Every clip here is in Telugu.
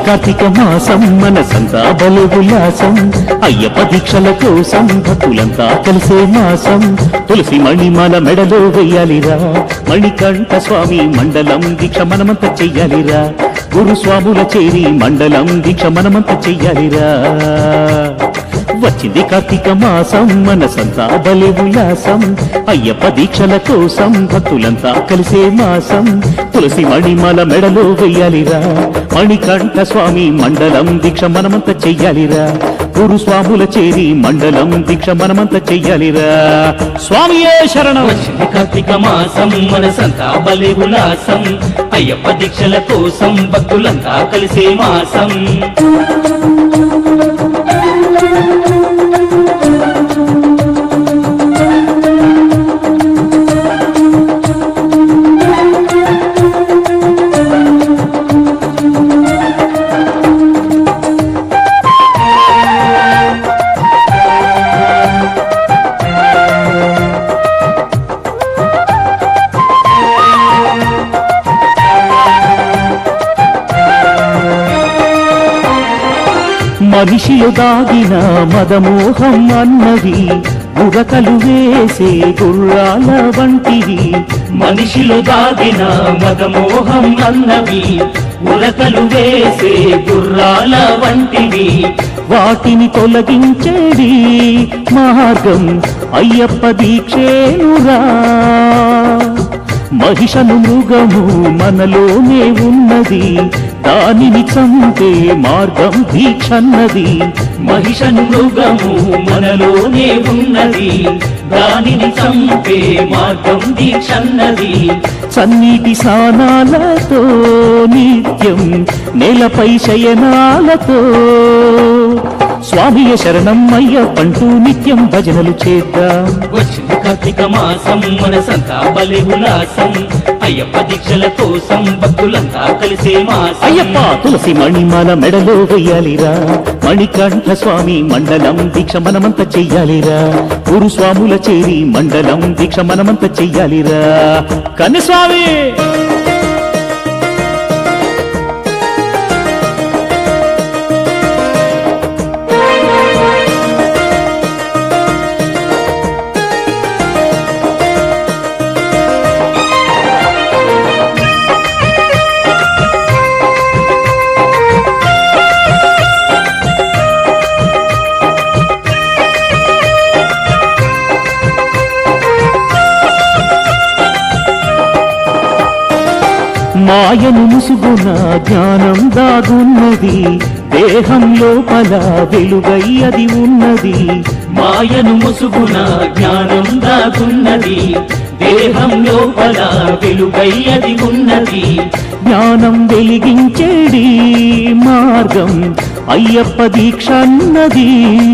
కార్తీక మాసం మనసంతా బలు ఉల్లాసం అయ్యప్ప దీక్షల కోసం భక్తులంతా కలిసే మాసం తులసి మణిమాల మెడలో వెయ్యాలిరా మణికంఠ స్వామి మండలం దీక్ష మనమంతా చెయ్యాలిరా గురు స్వాముల చేరి మండలం దీక్ష మనమంతా చెయ్యాలిరా వచ్చింది కార్తీక మాసం మనసంతా బలి ఉల్లాసం అయ్యప్ప దీక్షల కోసం భక్తులంతా కలిసే మాసం తులసి మణిమాల మెడలో వెయ్యాలిరా మణికంఠ స్వామి మండలం దీక్ష మనమంతా చెయ్యాలిరా గురు స్వాముల చేరి మండలం దీక్ష మనమంతా చెయ్యాలిరా స్వామియే శరణం వచ్చింది కార్తీక మాసం మనసంతా బలి ఉల్లాసం అయ్యప్ప దీక్షల కోసం భక్తులంతా కలిసే మాసం మనిషిలో దాగిన మదమోహం అన్నది ఉరకలు వేసే గుర్రాల వంటివి మనిషిలో దాగిన మదమోహం అన్నవి ఉరకలు వేసే గుర్రాల వంటివి వాటిని తొలగించేది మార్గం అయ్యప్ప దీక్షేనురా మహిషను మృగము మనలోనే ఉన్నది దానిని చంపే మార్గం దీక్షన్నది మహిషను మృగము మనలోనే ఉన్నది దానిని చంపే మార్గం దీక్షన్నది చన్నీటి స్నానాలతో నిత్యం నేలపై శయనాలతో స్వామియ శరణం అయ్యప్పంటూ నిత్యం భజనలు చేద్దాం వచ్చింది కార్తీక మాసం మనసంతా బలి ఉల్లాసం అయ్యప్ప దీక్షల కోసం భక్తులంతా కలిసే మాసం అయ్యప్ప తులసి మణిమాల మెడలో వెయ్యాలిరా మణికంఠ స్వామి మండలం దీక్ష మనమంతా చెయ్యాలిరా గురు స్వాముల చేరి మండలం దీక్ష మనమంతా చెయ్యాలిరా కన్యస్వామి మాయను ముసుగున జ్ఞానం దాగున్నది దేహం లోపల వెలుగై అది ఉన్నది మాయను ముసుగున జ్ఞానం దాగున్నది దేహం లోపల వెలుగై అది ఉన్నది జ్ఞానం వెలిగించేడి మార్గం అయ్యప్ప దీక్ష అన్నది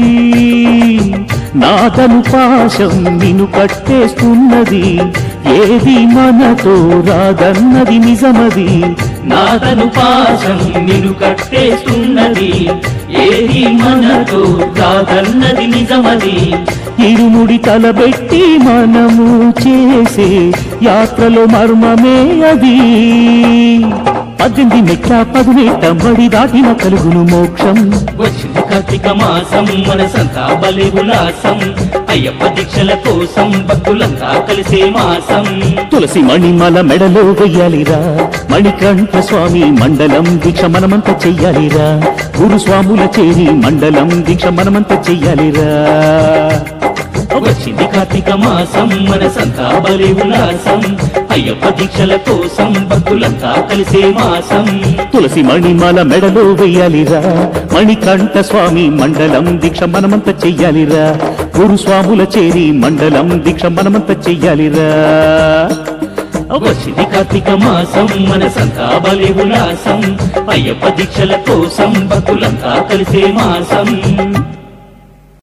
నాదను పాశం నిన్ను కట్టేస్తున్నది ఏది మనతో రాదన్నది నిజమది నాదను పాశం నిన్ను కట్టేస్తున్నది ఏది మనతో కాదన్నది నిజమది ఇరుముడి తలబెట్టి మనము చేసే యాత్రలో మర్మమే అది పద్దెనిమిది మెట్ల పదునెట్ట బడి దాటిన కలుగును మోక్షం వచ్చింది కార్తీక మాసం మనసంతా బలి ఉల్లాసం అయ్యప్ప దీక్షల కోసం భక్తులంతా కలిసే మాసం తులసి మణిమల మెడలో వెయ్యాలిరా మణికంఠ స్వామి మండలం దీక్ష మనమంతా చెయ్యాలిరా గురు స్వాముల చేరి మండలం దీక్ష మనమంతా చెయ్యాలిరా వచ్చింది కార్తీక మాసం మనసంతా బలి ఉల్లాసం అయ్యప్ప దీక్షల కోసం భక్తులంతా కలిసే మాసం తులసి మణిమాల మెడలో వెయ్యాలిరా మణికంఠ స్వామి మండలం దీక్ష మనమంతా చెయ్యాలిరా గురు స్వాముల చేరి మండలం దీక్ష మనమంతా చెయ్యాలిరా వచ్చింది కార్తీక మాసం మనసంతా బలి ఉల్లాసం అయ్యప్ప దీక్షల కోసం భక్తులంతా కలిసే మాసం